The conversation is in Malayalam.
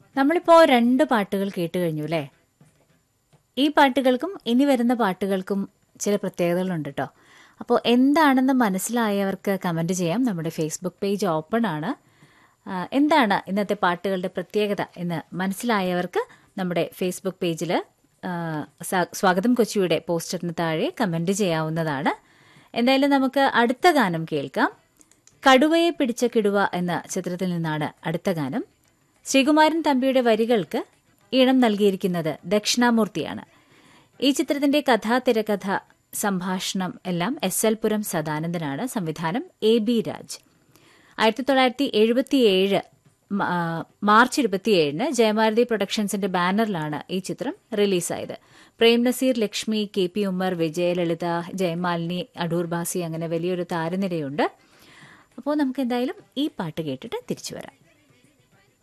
നമ്മളിപ്പോൾ രണ്ട് പാട്ടുകൾ കേട്ട് കഴിഞ്ഞു അല്ലേ ഈ പാട്ടുകൾക്കും ഇനി വരുന്ന പാട്ടുകൾക്കും ചില പ്രത്യേകതകളുണ്ട് കേട്ടോ അപ്പോൾ എന്താണെന്ന് മനസ്സിലായവർക്ക് കമൻറ്റ് ചെയ്യാം നമ്മുടെ ഫേസ്ബുക്ക് പേജ് ഓപ്പൺ ആണ് ആ, എന്താണ് ഇന്നത്തെ പാട്ടുകളുടെ പ്രത്യേകത എന്ന് മനസ്സിലായവർക്ക് നമ്മുടെ ഫേസ്ബുക്ക് പേജിൽ സ്വാഗതം കൊച്ചിയുടെ പോസ്റ്ററിന് താഴെ കമൻറ്റ് ചെയ്യാവുന്നതാണ് എന്തായാലും നമുക്ക് അടുത്ത ഗാനം കേൾക്കാം കടുവയെ പിടിച്ച കിടുവ എന്ന ചിത്രത്തിൽ നിന്നാണ് അടുത്ത ഗാനം ശ്രീകുമാരൻ തമ്പിയുടെ വരികൾക്ക് ഈണം നൽകിയിരിക്കുന്നത് ദക്ഷിണാമൂർത്തിയാണ് ഈ ചിത്രത്തിന്റെ കഥാ തിരക്കഥ സംഭാഷണം എല്ലാം എസ് എൽ പുരം സദാനന്ദനാണ് സംവിധാനം എ ബി രാജ് ആയിരത്തി തൊള്ളായിരത്തി എഴുപത്തിയേഴ് മാർച്ച് ഇരുപത്തിയേഴിന് ജയമാരുതി പ്രൊഡക്ഷൻസിന്റെ ബാനറിലാണ് ഈ ചിത്രം റിലീസായത് പ്രേം നസീർ ലക്ഷ്മി കെ പി ഉമ്മർ വിജയലളിത ജയമാലിനി അടൂർ ബാസി അങ്ങനെ വലിയൊരു താരനിരയുണ്ട് അപ്പോൾ നമുക്ക് എന്തായാലും ഈ പാട്ട് കേട്ടിട്ട് തിരിച്ചു വരാം